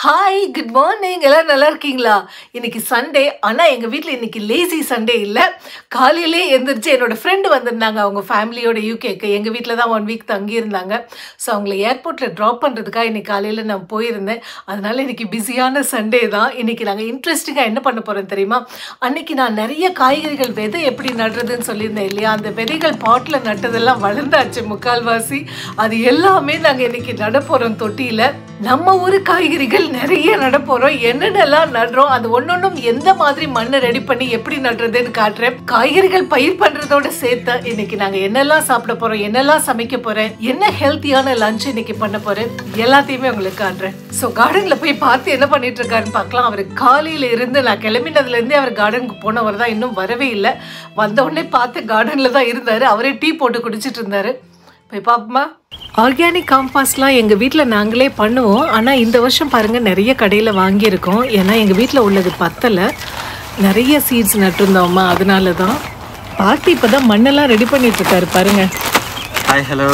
Hi good morning எல்லாம் நல்லா இருக்கீங்களா இன்னைக்கு சண்டே ஆனால் எங்கள் வீட்டில் இன்னைக்கு லேசி சண்டே இல்லை காலையிலே எந்திரிச்சு என்னோட ஃப்ரெண்டு வந்திருந்தாங்க அவங்க ஃபேமிலியோட யூகேக்கு எங்கள் வீட்டில் தான் ஒன் வீக் தங்கியிருந்தாங்க ஸோ அவங்கள ஏர்போர்ட்டில் ட்ராப் பண்ணுறதுக்காக இன்னைக்கு காலையில் நான் போயிருந்தேன் அதனால இன்னைக்கு பிஸியான சண்டே தான் இன்னைக்கு நாங்கள் இன்ட்ரெஸ்டிங்காக என்ன பண்ண போகிறோம் தெரியுமா அன்னைக்கு நான் நிறைய காய்கறிகள் விதை எப்படி நடுறதுன்னு சொல்லியிருந்தேன் இல்லையா அந்த விதைகள் பாட்டில் நட்டதெல்லாம் வளர்ந்தாச்சு முக்கால்வாசி அது எல்லாமே நாங்கள் இன்னைக்கு நட போகிறோம் தொட்டியில் நம்ம ஊர் காய்கறிகள் நிறைய நட போறோம் என்னென்னலாம் நடுறோம் அது ஒன்னொன்னும் எந்த மாதிரி மண்ணை ரெடி பண்ணி எப்படி நடுறதுன்னு காட்டுறேன் காய்கறிகள் பயிர் பண்றதோட சேர்த்து இன்னைக்கு நாங்க என்னெல்லாம் சாப்பிட போறோம் என்னெல்லாம் சமைக்க போறேன் என்ன ஹெல்த்தியான லஞ்ச் இன்னைக்கு பண்ண போறேன் எல்லாத்தையுமே உங்களுக்கு காட்டுறேன் ஸோ கார்டன்ல போய் பார்த்து என்ன பண்ணிட்டு இருக்காருன்னு பார்க்கலாம் அவர் காலையில இருந்து நான் கிளம்பினதுல இருந்தே அவர் கார்டனுக்கு போனவர் தான் இன்னும் வரவே இல்லை வந்த உடனே பார்த்து கார்டன்ல தான் இருந்தாரு அவரே டீ போட்டு குடிச்சிட்டு இருந்தாரு போய் பாப்போமா ஆர்கானிக் காம்பாஸ்ட்லாம் எங்கள் வீட்டில் நாங்களே பண்ணுவோம் ஆனால் இந்த வருஷம் பாருங்கள் நிறைய கடையில் வாங்கியிருக்கோம் ஏன்னா எங்கள் வீட்டில் உள்ளது பத்தலை நிறைய சீட்ஸ் நட்டுருந்தோம்மா அதனால தான் பாட்டி இப்போ தான் மண்ணெல்லாம் ரெடி பண்ணிட்டுருக்காரு பாருங்கள் ஹாய் ஹலோ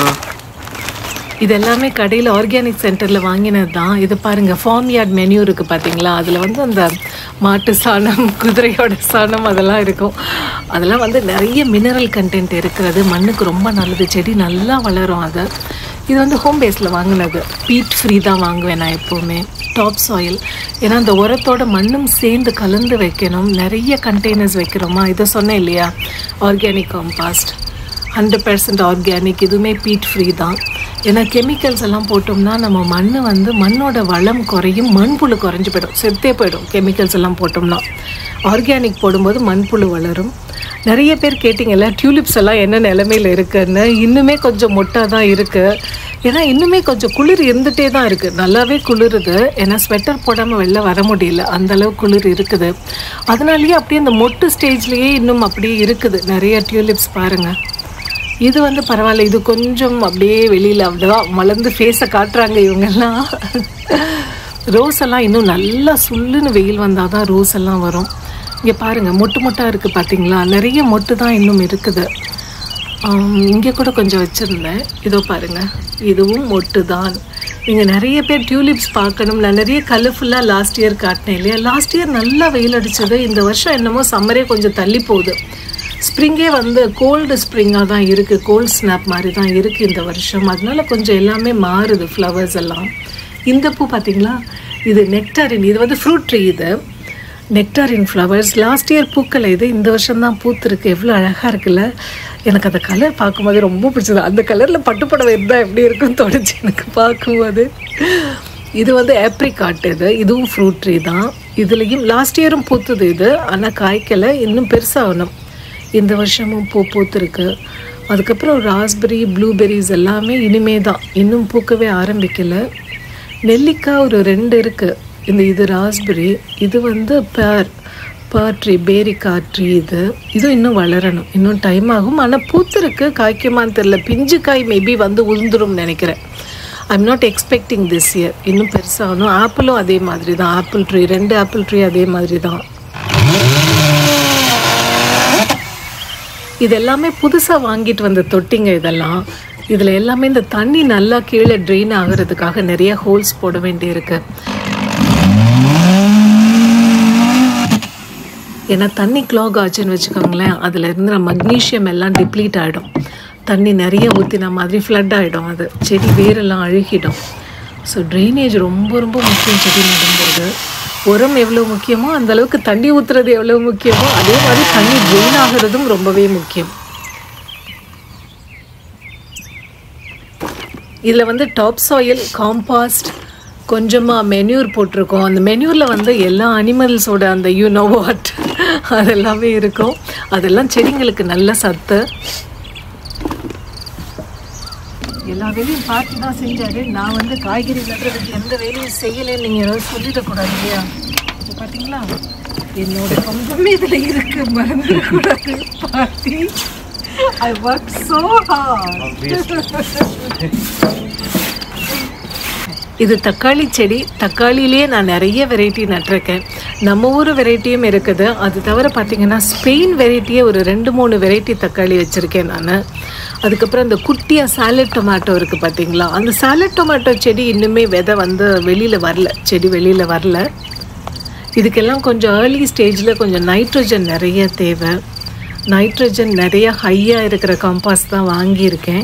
இது எல்லாமே கடையில் ஆர்கானிக் சென்டரில் வாங்கினது தான் இது பாருங்கள் ஃபார்ம் யார்ட் மெனு இருக்குது பார்த்தீங்களா அதில் வந்து அந்த மாட்டு சாணம் குதிரையோட சாணம் அதெல்லாம் இருக்கும் அதெல்லாம் வந்து நிறைய மினரல் கண்டென்ட் இருக்கிறது மண்ணுக்கு ரொம்ப நல்லது செடி நல்லா வளரும் அது இது வந்து ஹோம் பேஸில் வாங்கினது பீட் ஃப்ரீ தான் வாங்குவேன் நான் எப்போவுமே டாப் சாயில் ஏன்னா அந்த உரத்தோட மண்ணும் சேர்ந்து கலந்து வைக்கணும் நிறைய கண்டெய்னர்ஸ் வைக்கிறோமா இதை சொன்னேன் இல்லையா organic compost hundred percent organic இதுவுமே பீட் ஃப்ரீ தான் ஏன்னா கெமிக்கல்ஸ் எல்லாம் போட்டோம்னா நம்ம மண் வந்து மண்ணோட வளம் குறையும் மண்புழு குறைஞ்சு போயிடும் செத்தே போயிடும் கெமிக்கல்ஸ் எல்லாம் போட்டோம்னா ஆர்கானிக் போடும்போது மண்புழு வளரும் நிறைய பேர் கேட்டிங்கல்ல டியூலிப்ஸ் எல்லாம் என்ன நிலமையில இருக்குன்னு இன்னுமே கொஞ்சம் மொட்டாக தான் இருக்குது ஏன்னா இன்னுமே கொஞ்சம் குளிர் இருந்துகிட்டே தான் இருக்குது நல்லாவே குளிருது ஏன்னா ஸ்வெட்டர் போடாமல் வெளில வர முடியல அந்த அளவு குளிர் இருக்குது அதனாலேயே அப்படியே அந்த மொட்டு ஸ்டேஜ்லேயே இன்னும் அப்படியே இருக்குது நிறைய டியூலிப்ஸ் பாருங்கள் இது வந்து பரவாயில்ல இது கொஞ்சம் அப்படியே வெளியில் அப்படியே மலர்ந்து ஃபேஸை காட்டுறாங்க இவங்கெல்லாம் ரோஸ் எல்லாம் இன்னும் நல்லா சுள்ளுன்னு வெயில் வந்தால் தான் ரோஸ் எல்லாம் வரும் இங்கே பாருங்கள் மொட்டு மொட்டாக இருக்குது பார்த்தீங்களா நிறைய மொட்டு தான் இன்னும் இருக்குது இங்கே கூட கொஞ்சம் வச்சுருந்தேன் இதோ பாருங்கள் இதுவும் மொட்டு தான் நீங்கள் நிறைய பேர் டியூலிப்ஸ் பார்க்கணும் நான் நிறைய கலர்ஃபுல்லாக லாஸ்ட் இயர் காட்டினேன் இல்லையா லாஸ்ட் இயர் நல்லா வெயில் அடிச்சது இந்த வருஷம் என்னமோ சம்மரே கொஞ்சம் தள்ளி போகுது ஸ்ப்ரிங்கே வந்து கோல்டு ஸ்ப்ரிங்காக தான் இருக்குது கோல்ட் ஸ்னாப் மாதிரி தான் இருக்குது இந்த வருஷம் அதனால கொஞ்சம் எல்லாமே மாறுது ஃப்ளவர்ஸ் எல்லாம் இந்த பூ பார்த்தீங்களா இது நெக்டாரின் இது வந்து ஃப்ரூட் ட்ரீ இது நெக்டாரின் ஃப்ளவர்ஸ் லாஸ்ட் இயர் பூக்களை இது இந்த வருஷம் தான் பூத்துருக்கு எவ்வளோ அழகாக இருக்குல்ல எனக்கு அந்த கலர் பார்க்கும்போது ரொம்ப பிடிச்சது அந்த கலரில் பட்டுப்படவை இருந்தால் எப்படி இருக்குன்னு தோணுச்சு எனக்கு பார்க்கும்போது இது வந்து ஏப்ரிகாட் இது இதுவும் ஃப்ரூட் ட்ரீ தான் இதுலேயும் லாஸ்ட் இயரும் பூத்துது இது ஆனால் காய்க்கலை இன்னும் பெருசாகணும் இந்த வருஷமும் பூ பூத்துருக்கு அதுக்கப்புறம் ராஸ்பெரி ப்ளூபெரிஸ் எல்லாமே இனிமே தான் இன்னும் பூக்கவே ஆரம்பிக்கலை நெல்லிக்காய் ஒரு ரெண்டு இருக்குது இந்த இது ராஸ்பெரி இது வந்து பேர் பேர் ட்ரீ பேரிக்காய் ட்ரீ இது இதுவும் இன்னும் வளரணும் இன்னும் டைம் ஆகும் ஆனால் பூத்திருக்கு காய்க்குமான்னு தெரில பிஞ்சு காய் மேபி வந்து உளுந்துரும் நினைக்கிறேன் I'm not expecting this year இன்னும் பெருசாகணும் ஆப்பிளும் அதே மாதிரி தான் ஆப்பிள் ட்ரீ ரெண்டு ஆப்பிள் ட்ரீ அதே மாதிரி தான் இது எல்லாமே புதுசாக வாங்கிட்டு வந்த தொட்டிங்க இதெல்லாம் இதில் எல்லாமே இந்த தண்ணி நல்லா கீழே ட்ரெயின் ஆகிறதுக்காக நிறைய ஹோல்ஸ் போட வேண்டியிருக்கு ஏன்னா தண்ணி க்ளாக் ஆச்சுன்னு வச்சுக்கோங்களேன் அதில் இருந்து நம்ம மக்னீஷியம் எல்லாம் டிப்ளீட் ஆகிடும் தண்ணி நிறைய ஊற்றின மாதிரி ஃப்ளட் ஆகிடும் அது செடி வேரெல்லாம் அழுகிடும் ஸோ ட்ரைனேஜ் ரொம்ப ரொம்ப முக்கியம் செடி நடும்போது உரம் எவ்வளோ முக்கியமோ அந்த அளவுக்கு தண்ணி ஊற்றுறது எவ்வளோ முக்கியமோ அதே மாதிரி தண்ணி ட்ரெயின் ஆகிறதும் ரொம்பவே முக்கியம் இதில் வந்து டாப் சாயில் காம்பாஸ்ட் கொஞ்சமாக மென்யூர் போட்டிருக்கோம் அந்த மென்யூரில் வந்து எல்லா அனிமல்ஸோட அந்த யூனோ வாட் அதெல்லாமே இருக்கும் அதெல்லாம் செடிங்களுக்கு நல்ல சத்து எல்லா வேலையும் பார்த்து தான் செஞ்சாரு நான் வந்து காய்கறி நடுறதுக்கு எந்த வேலையும் செய்யலைன்னு நீங்கள் ஏதாவது சொல்லிடக்கூடாது இல்லையா இப்போ பார்த்தீங்களா என்னோட பங்குமே இதில் இருக்கு மறந்துடக்கூடாது பாட்டி ஐ ஒர்க் ஸோ ஹார்ட் இது தக்காளி செடி தக்காளியிலே நான் நிறைய வெரைட்டி நட்டிருக்கேன் நம்ம ஊர் வெரைட்டியும் இருக்குது அது தவிர பார்த்தீங்கன்னா ஸ்பெயின் வெரைட்டியே ஒரு ரெண்டு மூணு வெரைட்டி தக்காளி வச்சுருக்கேன் நான் அதுக்கப்புறம் அந்த குட்டியாக சாலட் டொமேட்டோ இருக்குது பார்த்தீங்களா அந்த சாலட் டொமேட்டோ செடி இன்னுமே விதை வந்து வெளியில் வரல செடி வெளியில் வரல இதுக்கெல்லாம் கொஞ்சம் ஏர்லி ஸ்டேஜில் கொஞ்சம் நைட்ரோஜன் நிறைய தேவை நைட்ரோஜன் நிறைய ஹையாக இருக்கிற காம்பாஸ் தான் வாங்கியிருக்கேன்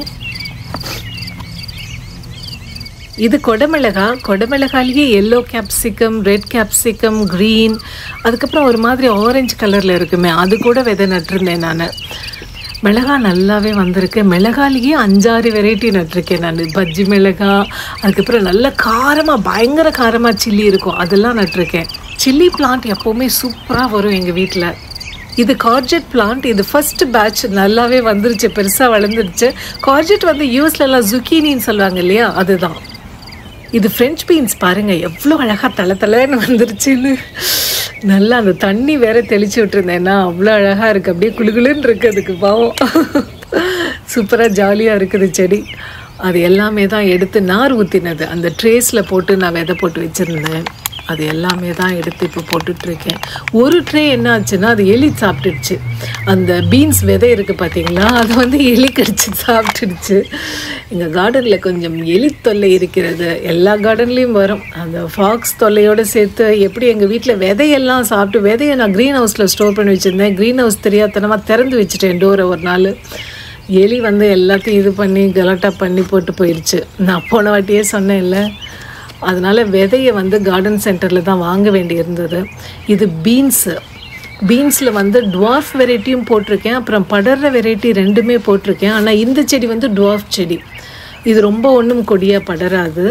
இது கொடமிளகா கொடமிளகாலேயே yellow capsicum red capsicum green அதுக்கப்புறம் ஒரு மாதிரி ஆரஞ்சு கலரில் இருக்குமே அது கூட விதை நட்டிருந்தேன் நான் மிளகா நல்லாவே வந்திருக்கு மிளகாலேயே அஞ்சாறு வெரைட்டி நட்டிருக்கேன் நான் பஜ்ஜி மிளகா அதுக்கப்புறம் நல்ல காரமாக பயங்கர காரமாக சில்லி இருக்கும் அதெல்லாம் நட்டிருக்கேன் சில்லி பிளான்ட் எப்போவுமே சூப்பராக வரும் எங்கள் வீட்டில் இது கார்ஜெட் பிளான்ட் இது ஃபர்ஸ்ட் பேட்ச் நல்லாவே வந்துருச்சு பெருசாக வளர்ந்துருச்சு கார்ஜெட் வந்து யூஎஸ்லலாம் ஜுக்கீனின்னு சொல்லுவாங்க இல்லையா அதுதான் இது ஃப்ரெஞ்ச் பீன்ஸ் பாருங்க எவ்வளோ அழகாக தலை தலைன்னு வந்துருச்சுன்னு நல்லா அந்த தண்ணி வேற தெளிச்சு விட்டுருந்தேன்னா அவ்வளோ அழகாக இருக்குது அப்படியே குளுகுளுன்னு இருக்குது அதுக்கு பாவம் சூப்பராக ஜாலியாக இருக்குது செடி அது எல்லாமே தான் எடுத்து நார் ஊற்றினது அந்த ட்ரேஸில் போட்டு நான் விதை போட்டு வச்சுருந்தேன் அது எல்லாமே தான் எடுத்து இப்போ போட்டுட்ருக்கேன் ஒரு ட்ரே என்ன ஆச்சுன்னா அது எலி சாப்பிட்டுடுச்சு அந்த பீன்ஸ் விதை இருக்குது பார்த்தீங்களா அது வந்து எலி கடிச்சு சாப்பிட்டுடுச்சு எங்கள் கார்டனில் கொஞ்சம் எலி தொல்லை இருக்கிறது எல்லா கார்டன்லேயும் வரும் அந்த ஃபாக்ஸ் தொல்லையோடு சேர்த்து எப்படி எங்கள் வீட்டில் விதையெல்லாம் சாப்பிட்டு விதையை நான் க்ரீன் ஹவுஸில் ஸ்டோர் பண்ணி வச்சுருந்தேன் க்ரீன் ஹவுஸ் தெரியாதனமாக திறந்து வச்சுட்டேன் டோரை ஒரு நாள் எலி வந்து எல்லாத்தையும் இது பண்ணி கலாட்டா பண்ணி போட்டு போயிடுச்சு நான் போன வாட்டியே சொன்னேன்ல அதனால் விதையை வந்து கார்டன் சென்டரில் தான் வாங்க வேண்டி இருந்தது இது பீன்ஸு பீன்ஸில் வந்து டுவார்ஃப் வெரைட்டியும் போட்டிருக்கேன் அப்புறம் படர்ற வெரைட்டி ரெண்டுமே போட்டிருக்கேன் ஆனால் இந்த செடி வந்து டுவார்ஃப் செடி இது ரொம்ப ஒன்றும் கொடியாக படராது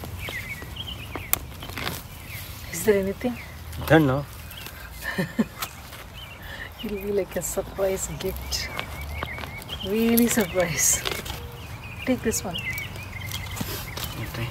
is there anything? Don't know. It'll be like a surprise gift. Really surprise. Take this one. Okay.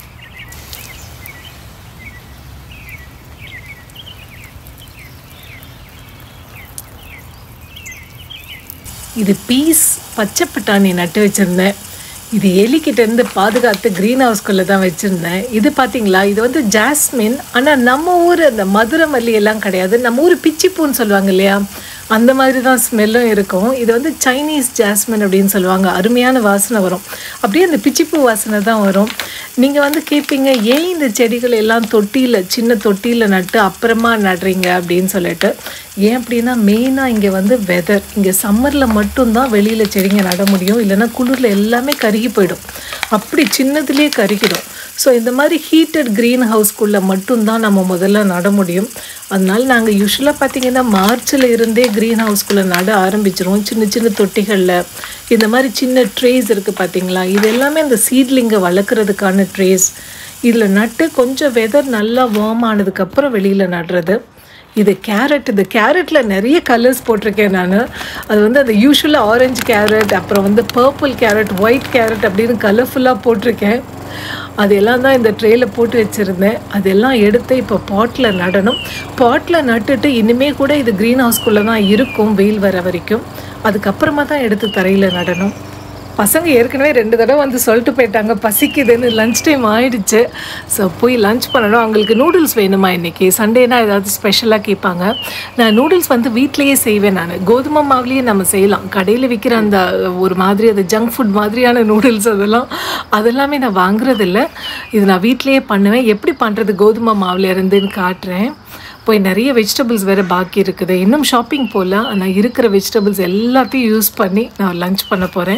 இது பீஸ் பச்சை பட்டாணி நட்டு வச்சுருந்தேன் இது எலிக்கிட்டேருந்து பாதுகாத்து க்ரீன் ஹவுஸ்குள்ளே தான் வச்சுருந்தேன் இது பார்த்தீங்களா இது வந்து ஜாஸ்மின் ஆனால் நம்ம ஊர் அந்த மதுரை மல்லி எல்லாம் கிடையாது நம்ம ஊர் பிச்சிப்பூன்னு சொல்லுவாங்க இல்லையா அந்த மாதிரி தான் ஸ்மெல்லும் இருக்கும் இது வந்து சைனீஸ் ஜாஸ்மின் அப்படின்னு சொல்லுவாங்க அருமையான வாசனை வரும் அப்படியே அந்த பிச்சிப்பூ வாசனை தான் வரும் நீங்கள் வந்து கேட்பீங்க ஏன் இந்த செடிகள் எல்லாம் தொட்டியில் சின்ன தொட்டியில் நட்டு அப்புறமா நடுறீங்க அப்படின்னு சொல்லிட்டு ஏன் அப்படின்னா மெயினாக இங்கே வந்து வெதர் இங்கே சம்மரில் மட்டும்தான் வெளியில் செடிங்க நட முடியும் இல்லைன்னா குளிரில் எல்லாமே கருகி போயிடும் அப்படி சின்னதுலேயே கருகிடும் ஸோ இந்த மாதிரி ஹீட்டட் க்ரீன் ஹவுஸ்க்குள்ளே மட்டும்தான் நம்ம முதல்ல நட முடியும் அதனால நாங்கள் யூஸ்வலாக பார்த்தீங்கன்னா மார்ச்சில் இருந்தே க்ரீன் ஹவுஸ்க்குள்ளே நட ஆரம்பிச்சிருவோம் சின்ன சின்ன தொட்டிகளில் இந்த மாதிரி சின்ன ட்ரேஸ் இருக்குது பார்த்தீங்களா இது எல்லாமே அந்த சீட்லிங்கை வளர்க்குறதுக்கான ட்ரேஸ் இதில் நட்டு கொஞ்சம் வெதர் நல்லா வார்ம் ஆனதுக்கப்புறம் வெளியில் நடுறது இது கேரட் இந்த கேரட்டில் நிறைய கலர்ஸ் போட்டிருக்கேன் நான் அது வந்து அந்த யூஸ்வலாக ஆரஞ்சு கேரட் அப்புறம் வந்து பர்பிள் கேரட் ஒயிட் கேரட் அப்படின்னு கலர்ஃபுல்லாக போட்டிருக்கேன் அது எல்லாம் தான் இந்த ட்ரேயில் போட்டு வச்சுருந்தேன் அதெல்லாம் எடுத்து இப்போ பாட்டில் நடணும் பாட்டில் நட்டுட்டு இனிமே கூட இது க்ரீன் ஹவுஸ்குள்ளே தான் இருக்கும் வெயில் வர வரைக்கும் அதுக்கப்புறமா தான் எடுத்து தரையில் நடணும் பசங்க ஏற்கனவே ரெண்டு தடவை வந்து சொல்லிட்டு போயிட்டாங்க பசிக்குதுன்னு லஞ்ச் டைம் ஆயிடுச்சு ஸோ போய் லஞ்ச் பண்ணணும் அவங்களுக்கு நூடுல்ஸ் வேணுமா இன்றைக்கி சண்டேனா ஏதாவது ஸ்பெஷலாக கேட்பாங்க நான் நூடுல்ஸ் வந்து வீட்லேயே செய்வேன் நான் கோதுமை மாவுலேயே நம்ம செய்யலாம் கடையில் விற்கிற அந்த ஒரு மாதிரி அது ஜங்க் ஃபுட் மாதிரியான நூடுல்ஸ் அதெல்லாம் அதெல்லாமே நான் வாங்குறதில்ல இது நான் வீட்லேயே பண்ணுவேன் எப்படி பண்ணுறது கோதுமை மாவுல இருந்துன்னு காட்டுறேன் போய் நிறைய வெஜிடபிள்ஸ் வேறு பாக்கி இருக்குது இன்னும் ஷாப்பிங் போகல ஆனால் இருக்கிற வெஜிடபிள்ஸ் எல்லாத்தையும் யூஸ் பண்ணி நான் லஞ்ச் பண்ண போகிறேன்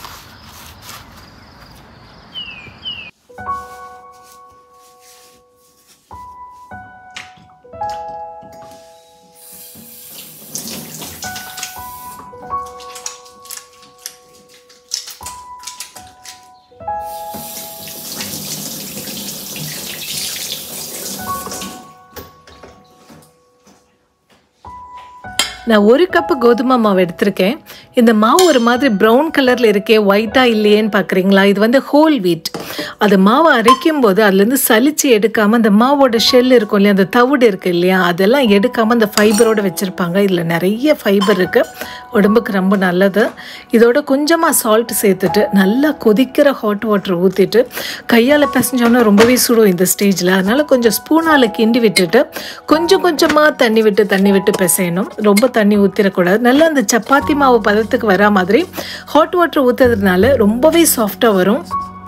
நான் ஒரு கப்பு கோதுமை மாவு எடுத்திருக்கேன் இந்த மாவு ஒரு மாதிரி ப்ரௌன் கலரில் இருக்கே ஒயிட்டாக இல்லையேன்னு பார்க்குறீங்களா இது வந்து ஹோல் வீட் அது மாவை அரைக்கும் போது அதுலேருந்து சலிச்சு எடுக்காமல் அந்த மாவோட ஷெல் இருக்கும் இல்லையா அந்த தவிடு இருக்கு இல்லையா அதெல்லாம் எடுக்காமல் அந்த ஃபைபரோடு வச்சுருப்பாங்க இதில் நிறைய ஃபைபர் இருக்குது உடம்புக்கு ரொம்ப நல்லது இதோட கொஞ்சமாக சால்ட் சேர்த்துட்டு நல்லா கொதிக்கிற ஹாட் வாட்டர் ஊற்றிட்டு கையால் பிசைஞ்சோன்னா ரொம்பவே சுடும் இந்த ஸ்டேஜில் அதனால் கொஞ்சம் ஸ்பூனால் கிண்டி விட்டுட்டு கொஞ்சம் கொஞ்சமாக தண்ணி விட்டு தண்ணி விட்டு பிசையணும் ரொம்ப தண்ணி ஊற்றிடக்கூடாது நல்லா அந்த சப்பாத்தி மாவு பதத்துக்கு வரா மாதிரி ஹாட் வாட்டர் ஊற்றுறதுனால ரொம்பவே சாஃப்டாக வரும்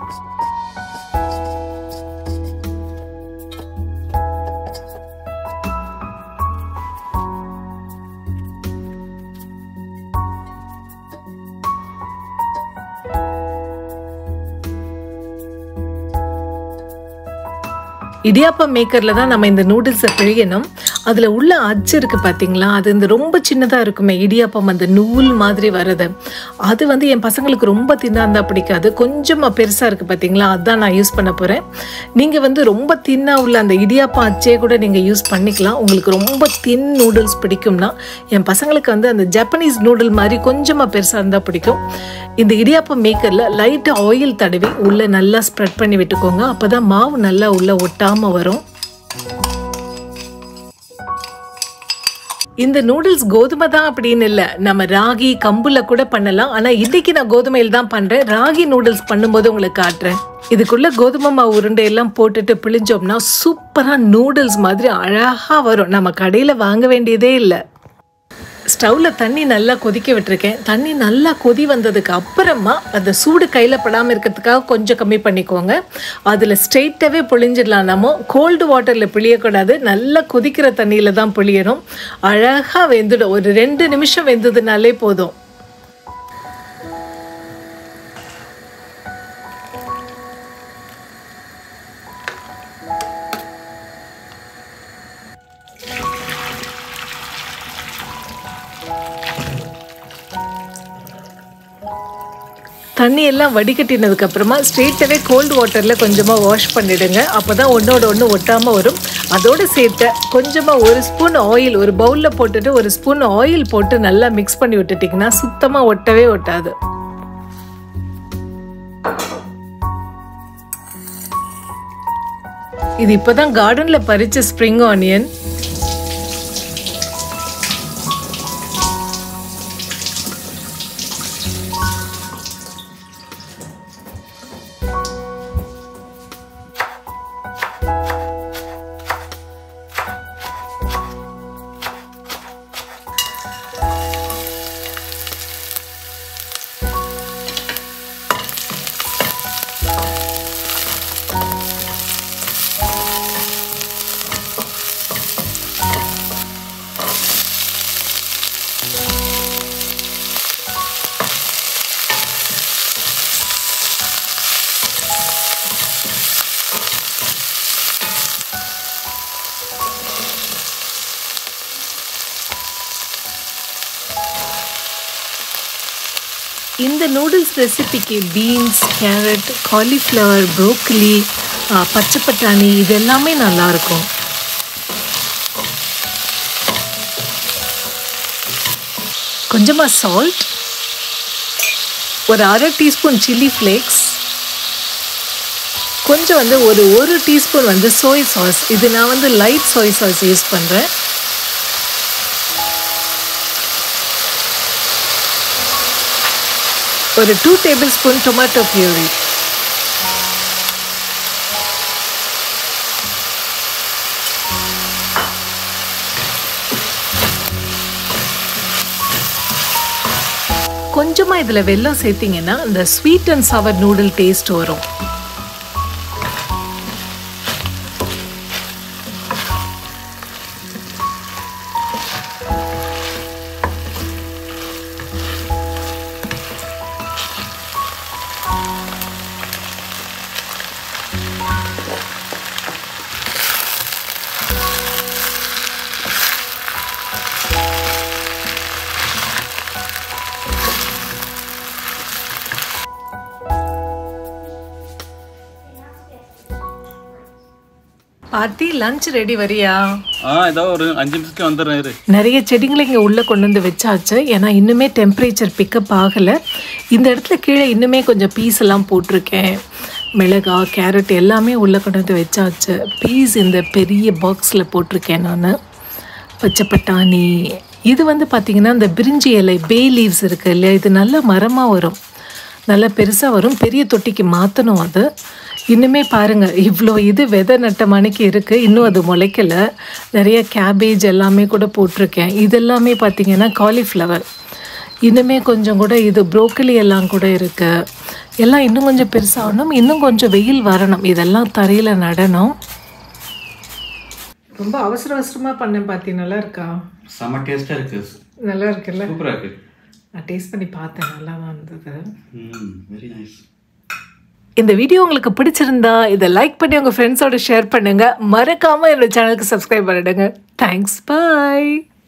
இடியாப்பம் மேக்கரில் தான் நம்ம இந்த நூடுல்ஸை பிழியணும் அதில் உள்ள அச்சு இருக்குது பார்த்தீங்களா அது இந்த ரொம்ப சின்னதாக இருக்குமே இடியாப்பம் அந்த நூல் மாதிரி வர்றது அது வந்து என் பசங்களுக்கு ரொம்ப தின்னா இருந்தால் பிடிக்காது கொஞ்சமாக பெருசாக இருக்குது பார்த்தீங்களா அதுதான் நான் யூஸ் பண்ண போகிறேன் நீங்கள் வந்து ரொம்ப தின்னாக உள்ள அந்த இடியாப்பம் அச்சே கூட நீங்கள் யூஸ் பண்ணிக்கலாம் உங்களுக்கு ரொம்ப தின் நூடுல்ஸ் பிடிக்கும்னா என் பசங்களுக்கு வந்து அந்த ஜப்பனீஸ் நூடுல் மாதிரி கொஞ்சமாக பெருசாக இருந்தால் பிடிக்கும் இந்த இடியாப்பம் மேக்கரில் லைட்டாக ஆயில் தடவி உள்ளே நல்லா ஸ்ப்ரெட் பண்ணி விட்டுக்கோங்க அப்போ தான் மாவு நல்லா உள்ளே ஒட்டாமல் வரும் இந்த நூடுல்ஸ் கோதுமை தான் அப்படின்னு இல்லை நம்ம ராகி கம்புல கூட பண்ணலாம் ஆனால் இன்னைக்கு நான் கோதுமையில் தான் பண்ணுறேன் ராகி நூடுல்ஸ் பண்ணும்போது உங்களுக்கு காட்டுறேன் இதுக்குள்ள கோதுமை மாவு உருண்டையெல்லாம் போட்டுட்டு பிழிஞ்சோம்னா சூப்பராக நூடுல்ஸ் மாதிரி அழகாக வரும் நம்ம கடையில் வாங்க வேண்டியதே இல்லை ஸ்டவ்வில் தண்ணி நல்லா கொதிக்க விட்டுருக்கேன் தண்ணி நல்லா கொதி வந்ததுக்கு அப்புறமா அந்த சூடு கையில் படாமல் இருக்கிறதுக்காக கொஞ்சம் கம்மி பண்ணிக்கோங்க அதில் ஸ்ட்ரெயிட்டாகவே பிழிஞ்சிடலாம் நம்ம கோல்டு வாட்டரில் பிழியக்கூடாது நல்லா கொதிக்கிற தண்ணியில் தான் பிழியணும் அழகாக வெந்துடும் ஒரு ரெண்டு நிமிஷம் வெந்ததுனாலே போதும் தண்ணி எல்லாம் வடிகட்டினதுக்கு அப்புறமா ஸ்ட்ரெயிட்டாகவே கோல்டு வாட்டரில் கொஞ்சமாக வாஷ் பண்ணிடுங்க அப்போ தான் ஒன்றோட ஒன்று ஒட்டாமல் வரும் அதோடு சேர்த்து கொஞ்சமாக ஒரு ஸ்பூன் ஆயில் ஒரு பவுலில் போட்டுட்டு ஒரு ஸ்பூன் ஆயில் போட்டு நல்லா மிக்ஸ் பண்ணி விட்டுட்டிங்கன்னா சுத்தமாக ஒட்டவே ஒட்டாது இது இப்போதான் கார்டனில் பறிச்ச ஸ்ப்ரிங் ஆனியன் இந்த நூடுல்ஸ் ரெசிபிக்கு பீன்ஸ் கேரட் காலிஃப்ளவர் ப்ரோக்கலி பச்சை பட்டாணி இது எல்லாமே நல்லாயிருக்கும் கொஞ்சமாக சால்ட் ஒரு அரை டீஸ்பூன் சில்லி ஃப்ளேக்ஸ் கொஞ்சம் வந்து ஒரு ஒரு டீஸ்பூன் வந்து சோய் சாஸ் இது நான் வந்து லைட் சோய் சாஸ் யூஸ் பண்ணுறேன் ஒரு two tablespoon tomato puree கொஞ்சமாக இதில் வெல்லம் சேர்த்திங்கன்னா இந்த sweet and sour noodle taste வரும் பார்த்தி லஞ்ச் ரெடி வரியா ஆ ஏதோ ஒரு அஞ்சு நிமிஷத்துக்கு வந்துடுறேன் இரு நிறைய செடிங்களை இங்கே உள்ளே கொண்டு வந்து வச்சாச்சு ஏன்னா இன்னுமே டெம்பரேச்சர் பிக்கப் ஆகலை இந்த இடத்துல கீழே இன்னுமே கொஞ்சம் பீஸ் எல்லாம் போட்டிருக்கேன் மிளகா கேரட் எல்லாமே உள்ளே கொண்டு வந்து வச்சாச்சு பீஸ் இந்த பெரிய பாக்ஸில் போட்டிருக்கேன் நான் பச்சை பட்டாணி இது வந்து பார்த்திங்கன்னா இந்த பிரிஞ்சி இலை பே லீவ்ஸ் இருக்குது இல்லையா இது நல்ல மரமாக வரும் நல்லா பெருசாக வரும் பெரிய தொட்டிக்கு மாற்றணும் அது இன்னுமே பாருங்கள் இவ்வளோ இது விதை நட்ட மணிக்கு இருக்குது இன்னும் அது முளைக்கல நிறைய கேபேஜ் எல்லாமே கூட போட்டிருக்கேன் இதெல்லாமே பார்த்திங்கன்னா காலிஃப்ளவர் இன்னுமே கொஞ்சம் கூட இது ப்ரோக்கலி எல்லாம் கூட இருக்கு எல்லாம் இன்னும் கொஞ்சம் பெருசாகணும் இன்னும் கொஞ்சம் வெயில் வரணும் இதெல்லாம் தரையில் நடணும் ரொம்ப அவசர அவசரமாக பண்ணேன் பாத்தி நல்லா இருக்கா செம்ம டேஸ்டா இருக்கு நல்லா இருக்குல்ல சூப்பரா இருக்கு நான் டேஸ்ட் பண்ணி பார்த்தேன் நல்லா தான் இருந்தது ம் வெரி நைஸ் இந்த வீடியோ உங்களுக்கு பிடிச்சிருந்தா இதை லைக் பண்ணி உங்கள் ஃப்ரெண்ட்ஸோட ஷேர் பண்ணுங்க மறக்காமல் என்னோட சேனலுக்கு சப்ஸ்கிரைப் பண்ணிடுங்க தேங்க்ஸ் பாய்